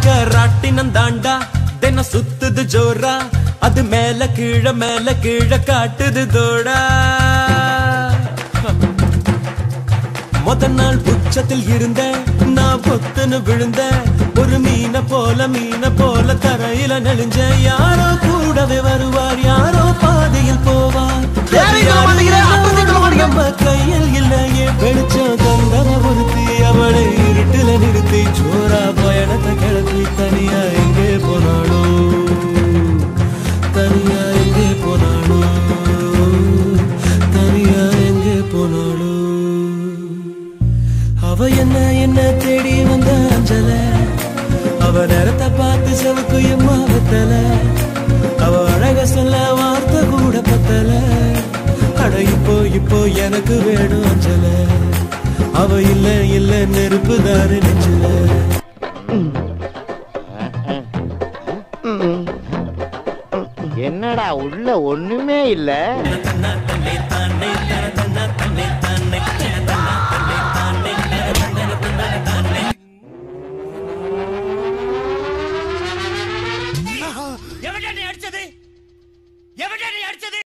வாழ்க்கை ராட்டினம் தாண்டா தினம் சுத்துது ஜோரா அது மேல கீழ மேல கீழ காட்டுது தோடா முத நாள் உச்சத்தில் இருந்த நான் பொத்துன்னு விழுந்த ஒரு மீன போல மீன போல தரையில நெளிஞ்ச யாரோ கூடவே வருவார் யாரோ பாதையில் போவார் யாரை சொல்ல மாட்டேங்கிற? அப்புறத்தை சொல்ல மாட்டேங்கிற? நம்ம கையில் இல்லையே வெளிச்சம் தந்தவ ஒருத்தி அவளை இருட்டுல நிறுத்தி ஜோரா பயணத்தை கிளப்பி தனியா எங்கே போனாளோ தனியா எங்கே போனாளோ தனியா எங்கே போனாளோ அவ என்ன என்ன தேடி வந்த அஞ்சல அவ நேரத்தை பார்த்து செவக்கு எம்மா வெத்தல அவ அழக சொல்ல வார்த்தை கூட பத்தல அட இப்போ இப்போ எனக்கு வேணும் அஞ்சல அவ இல்ல இல்ல நெருப்பு தாரு நெஞ்சல என்னடா உள்ள ஒண்ணுமே இல்ல எவன்டா நீ அடிச்சது எவன்டா நீ அடிச்சது